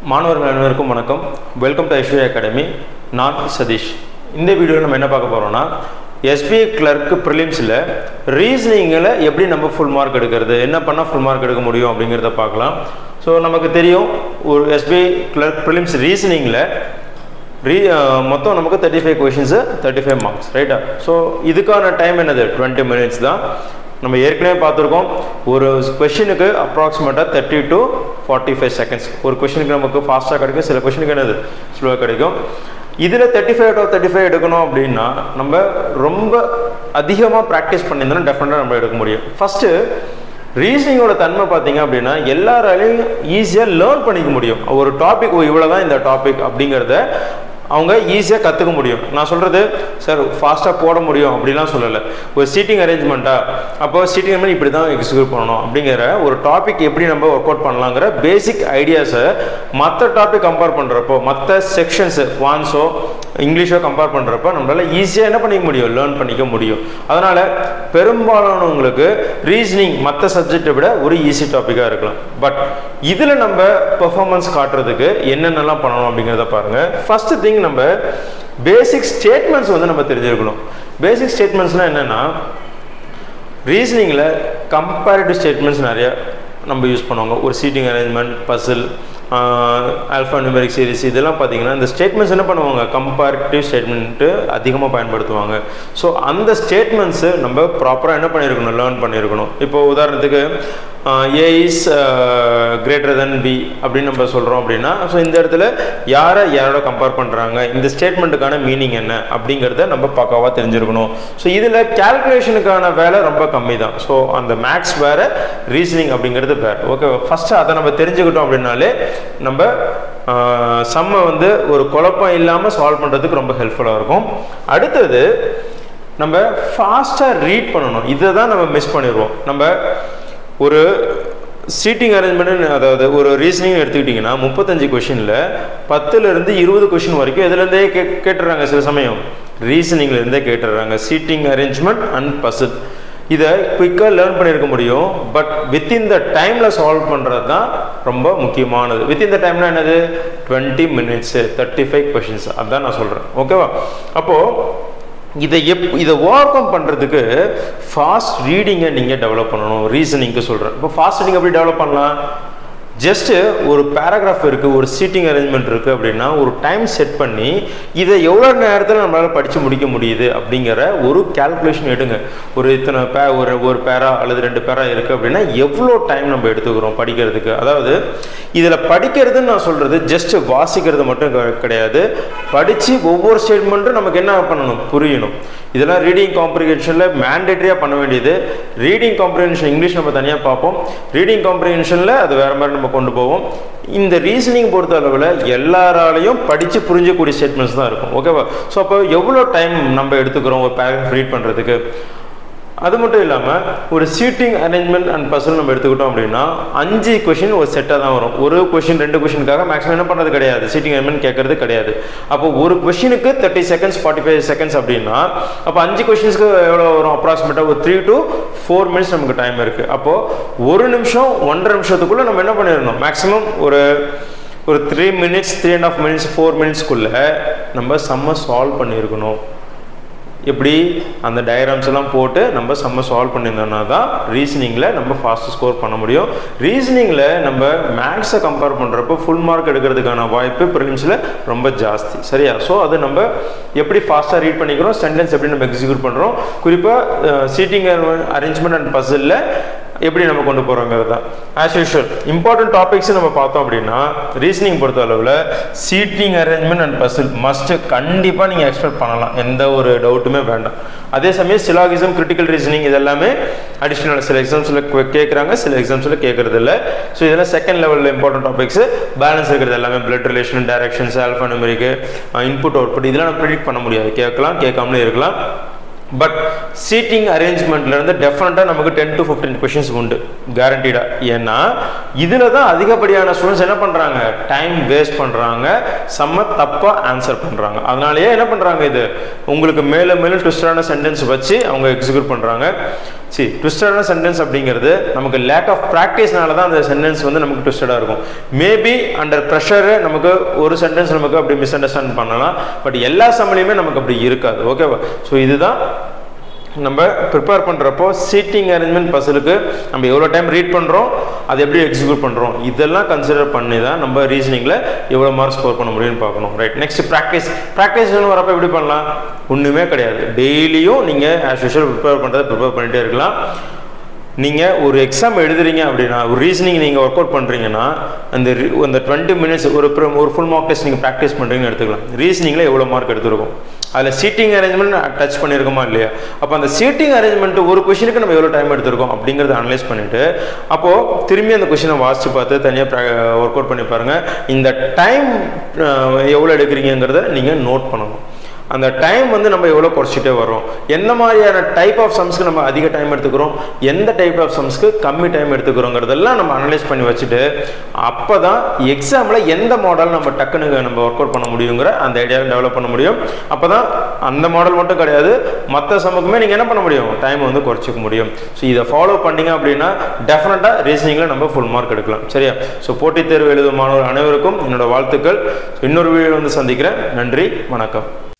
மாணவர்கள் அனைவருக்கும் வணக்கம் வெல்கம் டு ஐஸ்வர்யா அகாடமி நான் சதீஷ் இந்த வீடியோவில் நம்ம என்ன பார்க்க போகிறோம்னா எஸ்பிஐ கிளர்க் ப்ரிலிம்ஸில் ரீசனிங்கில் எப்படி நம்ம ஃபுல் மார்க் எடுக்கிறது என்ன பண்ணால் ஃபுல் மார்க் எடுக்க முடியும் அப்படிங்கிறத பார்க்கலாம் ஸோ நமக்கு தெரியும் ஒரு எஸ்பிஐ கிளர்க் ப்ரிலிம்ஸ் ரீசனிங்கில் ரீ மொத்தம் நமக்கு thirty five questions thirty five marks ரைட்டா ஸோ இதுக்கான டைம் என்னது டுவெண்ட்டி மினிட்ஸ் தான் நம்ம ஏற்கனவே பார்த்துருக்கோம் ஒரு கொஷினுக்கு அப்ராக்சிமேட்டாக thirty to forty five seconds ஒரு கொஷினுக்கு நமக்கு ஃபாஸ்ட்டாக கிடைக்கும் சில கொஷினுக்கு என்னது ஸ்லோவாக கிடைக்கும் இதில் thirty five to thirty five எடுக்கணும் அப்படின்னா நம்ம ரொம்ப அதிகமாக ப்ராக்டிஸ் பண்ணியிருந்தோம்னா டெஃபினட்டாக நம்ம எடுக்க முடியும் ஃபஸ்ட்டு ரீசனிங்கோட தன்மை பார்த்தீங்க அப்படின்னா எல்லாராலையும் ஈஸியாக லேர்ன் பண்ணிக்க முடியும் ஒரு டாபிக் இவ்வளோ தான் இந்த டாபிக் அப்படிங்கிறத அவங்க ஈஸியாக கற்றுக்க முடியும் நான் சொல்கிறது சார் ஃபாஸ்ட்டாக போட முடியும் அப்படிலாம் சொல்லலை ஒரு சீட்டிங் அரேஞ்ச்மெண்ட்டா அப்போ சீட்டிங் அரேஞ்ச்மெண்ட் இப்படி தான் எக்ஸிக்யூட் பண்ணணும் அப்படிங்கிற ஒரு டாபிக் எப்படி நம்ம ஒர்க் அவுட் பண்ணலாங்கிற பேசிக் ஐடியாஸை மற்ற டாபிக் கம்பேர் பண்ணுறப்போ மற்ற செக்ஷன்ஸு வான்ஸோ இங்கிலீஷோ கம்பேர் பண்ணுறப்போ நம்மளால் ஈஸியாக என்ன பண்ணிக்க முடியும் லேர்ன் பண்ணிக்க முடியும் அதனால் பெரும்பாலானவங்களுக்கு ரீசனிங் மற்ற சப்ஜெக்டை விட ஒரு ஈஸி டாப்பிக்காக இருக்கலாம் பட் இதில் நம்ம பெர்ஃபார்மன்ஸ் காட்டுறதுக்கு என்னென்னலாம் பண்ணணும் அப்படிங்கிறத பாருங்கள் ஃபஸ்ட்டு திங் நம்ம பேசிக் ஸ்டேட்மெண்ட்ஸ் வந்து நம்ம தெரிஞ்சிருக்கணும் பேசிக் ஸ்டேட்மெண்ட்ஸ்னால் என்னென்னா ரீசனிங்கில் கம்பேரிட்டிவ் ஸ்டேட்மெண்ட்ஸ் நிறைய நம்ம யூஸ் பண்ணுவாங்க ஒரு seating arrangement puzzle alpha numeric series இதெல்லாம் பார்த்தீங்கன்னா இந்த ஸ்டேட்மெண்ட்ஸ் என்ன பண்ணுவாங்க கம்பேரிட்டிவ் ஸ்டேட்மெண்ட்டு அதிகமாக பயன்படுத்துவாங்க ஸோ அந்த ஸ்டேட்மெண்ட்ஸு நம்ம ப்ராப்பராக என்ன பண்ணியிருக்கணும் லேர்ன் பண்ணியிருக்கணும் இப்போ உதாரணத்துக்கு A is greater than B அப்படின்னு நம்ம சொல்கிறோம் அப்படின்னா ஸோ இந்த இடத்துல யாரை யாரோட கம்பேர் பண்ணுறாங்க இந்த ஸ்டேட்மெண்ட்டுக்கான மீனிங் என்ன அப்படிங்கிறத நம்ம பக்காவாக தெரிஞ்சிருக்கணும் ஸோ இதில் கேல்குலேஷனுக்கான வேலை ரொம்ப கம்மி தான் ஸோ அந்த மேக்ஸ் வேறு ரீசனிங் அப்படிங்கிறது வேறு ஓகே ஃபஸ்ட்டு அதை நம்ம தெரிஞ்சுக்கிட்டோம் அப்படின்னாலே நம்ம சம்மை வந்து ஒரு குழப்பம் இல்லாமல் சால்வ் பண்ணுறதுக்கு ரொம்ப ஹெல்ப்ஃபுல்லாக இருக்கும் அடுத்தது நம்ம ஃபாஸ்ட்டாக ரீட் பண்ணணும் இதை தான் நம்ம மிஸ் பண்ணிடுவோம் நம்ம ஒரு சீட்டிங் அரேஞ்ச்மெண்ட் அதாவது ஒரு ரீசனிங் எடுத்துக்கிட்டிங்கன்னா முப்பத்தஞ்சு கொஷினில் பத்துலேருந்து இருபது கொஷின் வரைக்கும் எதுலேருந்தே கே கேட்டுறாங்க சில சமயம் ரீசனிங்லேருந்தே கேட்டுடுறாங்க சீட்டிங் அரேஞ்ச்மெண்ட் அண்ட் பசில் இதை குயிக்காக லேர்ன் பண்ணியிருக்க முடியும் பட் வித்தின் த டைமில் சால்வ் பண்ணுறது தான் ரொம்ப முக்கியமானது வித்தின் த டைம்னா என்னது twenty minutes thirty five questions அதுதான் நான் சொல்கிறேன் ஓகேவா அப்போது இதை எப் இதை ஓவர் கம் பண்ணுறதுக்கு ஃபாஸ்ட் ரீடிங்கை நீங்கள் டெவலப் பண்ணணும் ரீசனிங்க்கு சொல்கிறேன் இப்போ ஃபாஸ்ட் ரீடிங் எப்படி டெவலப் பண்ணலாம் ஜஸ்ட்டு ஒரு பேராகிராஃப் இருக்குது ஒரு சீட்டிங் அரேஞ்ச்மெண்ட் இருக்குது அப்படின்னா ஒரு டைம் செட் பண்ணி இதை எவ்வளோ நேரத்தில் நம்மளால் படித்து முடிக்க முடியுது அப்படிங்கிற ஒரு கேல்குலேஷன் எடுங்க ஒரு இத்தனை பே ஒரு ஒரு பேரா அல்லது ரெண்டு பேரா இருக்குது அப்படின்னா எவ்வளோ டைம் நம்ம எடுத்துக்கிறோம் படிக்கிறதுக்கு அதாவது இதில் படிக்கிறதுன்னு நான் சொல்கிறது ஜஸ்ட்டு வாசிக்கிறது மட்டும் கிடையாது படித்து ஒவ்வொரு ஸ்டேட்மெண்ட்டும் நமக்கு என்ன பண்ணணும் புரியணும் இதெல்லாம் ரீடிங் காம்ப்ரிஹென்ஷனில் மேண்டேட்டரியாக பண்ண வேண்டியது ரீடிங் காம்ப்ரிஹென்ஷன் இங்கிலீஷ் நம்ம தனியாக பார்ப்போம் ரீடிங் காம்ப்ரிஹென்ஷனில் அது வேறு மாதிரி நம்ம கொண்டு போவோம் இந்த ரீசனிங் பொறுத்த அளவில் எல்லாராலையும் படித்து புரிஞ்சக்கூடிய ஸ்டேட்மெண்ட்ஸ் தான் இருக்கும் ஓகேவா ஸோ அப்போ எவ்வளோ டைம் நம்ம எடுத்துக்கிறோம் ஒரு பேராகிராஃப் ரீட் பண்ணுறதுக்கு அது மட்டும் இல்லாமல் ஒரு சீட்டிங் அரேஞ்ச்மெண்ட் அண்ட் பர்சன் நம்ம எடுத்துக்கிட்டோம் அப்படின்னா அஞ்சு கொஷின் ஒரு செட்டாக தான் வரும் ஒரு கொஷின் ரெண்டு கொஷினுக்காக மேக்ஸிமம் என்ன பண்ணுறது கிடையாது சீட்டிங் அரேஞ்ச்மெண்ட் கேட்கறது கிடையாது அப்போ ஒரு கொஷினுக்கு thirty seconds forty five seconds அப்படின்னா அப்போ அஞ்சு கொஷின்ஸ்க்கு எவ்வளோ வரும் அப்ராக்சிமேட்டாக ஒரு த்ரீ டு ஃபோர் மினிட்ஸ் நமக்கு டைம் இருக்குது அப்போது ஒரு நிமிஷம் ஒன்றரை நிமிஷத்துக்குள்ளே நம்ம என்ன பண்ணிடணும் மேக்ஸிமம் ஒரு ஒரு three minutes three and half minutes four மினிட்ஸ்க்குள்ளே நம்ம செம்ம சால்வ் பண்ணியிருக்கணும் எப்படி அந்த டயக்ராம்ஸ் எல்லாம் போட்டு நம்ம செம்ம சால்வ் பண்ணியிருந்தோம்னா தான் ரீசனிங்கில் நம்ம ஃபாஸ்ட்டு ஸ்கோர் பண்ண முடியும் ரீசனிங்கில் நம்ம மேக்ஸை கம்பேர் பண்ணுறப்போ ஃபுல் மார்க் எடுக்கிறதுக்கான வாய்ப்பு ப்ரிலிம்ஸில் ரொம்ப ஜாஸ்தி சரியா ஸோ அது நம்ம எப்படி ஃபாஸ்ட்டாக ரீட் பண்ணிக்கிறோம் சென்டென்ஸ் எப்படி நம்ம எக்ஸிக்யூட் பண்ணுறோம் குறிப்பாக சீட்டிங் அரேஞ்ச்மெண்ட் அண்ட் பசிலில் எப்படி நம்ம கொண்டு போகிறோங்கிறது தான் ஆஸ் யூஷுவல் இம்பார்ட்டன்ட் டாபிக்ஸ் நம்ம பார்த்தோம் அப்படின்னா ரீசனிங் பொறுத்த அளவில் seating arrangement and puzzle must கண்டிப்பாக நீங்கள் எக்ஸ்பெக்ட் பண்ணலாம் எந்த ஒரு டவுட்டுமே வேண்டாம் அதே சமயம் சிலாகிசம் கிரிட்டிக்கல் ரீசனிங் இதெல்லாமே அடிஷ்னல் சில எக்ஸாம்ஸில் கேட்குறாங்க சில எக்ஸாம்ஸில் கேட்குறது இல்லை ஸோ இதெல்லாம் செகண்ட் லெவலில் இம்பார்ட்டன்ட் டாபிக்ஸ் பேலன்ஸ் இருக்கிறது எல்லாமே blood relation directions alpha numeric input output இதெல்லாம் நம்ம ப்ரிடிக்ட் பண்ண முடியாது கேட்கலாம் கேட்காமலே இருக்கலாம் பட் சீட்டிங் அரேஞ்ச்மெண்ட்லேருந்து டெஃபினட்டாக நமக்கு டென் டு ஃபிஃப்டீன் கொஷின்ஸ் உண்டு கேரண்டீடாக ஏன்னா இதில் தான் அதிகப்படியான ஸ்டூடெண்ட்ஸ் என்ன பண்ணுறாங்க டைம் வேஸ்ட் பண்ணுறாங்க செம்ம தப்பாக ஆன்சர் பண்ணுறாங்க அதனாலேயே என்ன பண்ணுறாங்க இது உங்களுக்கு மேலும் மேலும் ட்விஸ்டடான சென்டென்ஸ் வச்சு அவங்க எக்ஸிக்யூட் பண்ணுறாங்க சி ட்விஸ்டடான சென்டென்ஸ் அப்படிங்கிறது நமக்கு லேக் ஆஃப் ப்ராக்டிஸ்னால தான் அந்த சென்டென்ஸ் வந்து நமக்கு ட்விஸ்டடாக இருக்கும் மேபி அண்டர் ப்ரெஷரு நமக்கு ஒரு சென்டென்ஸ் நமக்கு அப்படி மிஸ் அண்டர்ஸ்டாண்ட் பண்ணலாம் பட் எல்லா சமயமே நமக்கு அப்படி இருக்காது ஓகேவா ஸோ இதுதான் நம்ம ப்ரிப்பேர் பண்ணுறப்போ சீட்டிங் அரேஞ்ச்மெண்ட் பசலுக்கு நம்ம எவ்வளோ டைம் ரீட் பண்ணுறோம் அதை எப்படி எக்ஸிக்யூட் பண்ணுறோம் இதெல்லாம் கன்சிடர் பண்ணி தான் நம்ம ரீசனிங்கில் எவ்வளோ மார்க் ஸ்கோர் பண்ண முடியும்னு பார்க்கணும் ரைட் நெக்ஸ்ட் ப்ராக்டிஸ் ப்ராக்டிஸ்னு வரப்போ எப்படி பண்ணலாம் ஒன்றுமே கிடையாது டெய்லியும் நீங்கள் ஆஸ் யூஷுவல் ப்ரிப்பேர் பண்ணுறதை ப்ரிப்பேர் பண்ணிகிட்டே இருக்கலாம் நீங்கள் ஒரு எக்ஸாம் எழுதுறீங்க அப்படின்னா ஒரு ரீசனிங் நீங்கள் ஒர்க் அவுட் பண்ணுறீங்கன்னா அந்த re- அந்த டுவெண்ட்டி மினிட்ஸ் ஒரு pri- ஒரு ஃபுல் மார்க் டெஸ்ட் நீங்கள் ப்ராக்டிஸ் பண்ணுறீங்கன்னு எடுத்துக்கலாம் ரீசனிங்கில் எவ்வளோ மார்க் எடுத்துருக்கோம் அதில் சீட்டிங் அரேஞ்ச்மெண்ட் டச் பண்ணியிருக்கோமா இல்லையா அப்போ அந்த சீட்டிங் அரேஞ்ச்மெண்ட் ஒரு கொஷினுக்கு நம்ம எவ்வளோ டைம் எடுத்திருக்கோம் அப்படிங்கிறத அனலைஸ் பண்ணிவிட்டு அப்போது திரும்பி அந்த கொஷினை வாசித்து பார்த்து தனியாக ஒர்க் அவுட் பண்ணி பாருங்கள் இந்த டைம் எவ்வளோ எடுக்கிறீங்கிறத நீங்கள் நோட் பண்ணணும் அந்த டைம் வந்து நம்ம எவ்வளோ குறைச்சிட்டே வரோம் எந்த மாதிரியான டைப் ஆஃப் சம்ஸ்க்கு நம்ம அதிக டைம் எடுத்துக்கிறோம் எந்த டைப் ஆஃப் சம்ஸ்க்கு கம்மி டைம் எடுத்துக்கிறோங்கிறதெல்லாம் நம்ம அனலைஸ் பண்ணி வச்சுட்டு அப்போ தான் எக்ஸாமில் எந்த மாடல் நம்ம டக்குன்னு நம்ம ஒர்க் அவுட் பண்ண முடியுங்கிற அந்த ஐடியாவை டெவலப் பண்ண முடியும் அப்போ தான் அந்த மாடல் மட்டும் கிடையாது மற்ற சமுக்குமே நீங்கள் என்ன பண்ண முடியும் டைம் வந்து குறைச்சிக்க முடியும் ஸோ இதை ஃபாலோ பண்ணீங்க அப்படின்னா டெஃபினட்டாக ரீசனிங்கில் நம்ம ஃபுல் மார்க் எடுக்கலாம் சரியா ஸோ போட்டித் தேர்வு எழுதும் மாணவர் அனைவருக்கும் என்னோட வாழ்த்துக்கள் இன்னொரு வீடியோ வந்து சந்திக்கிறேன் நன்றி வணக்கம்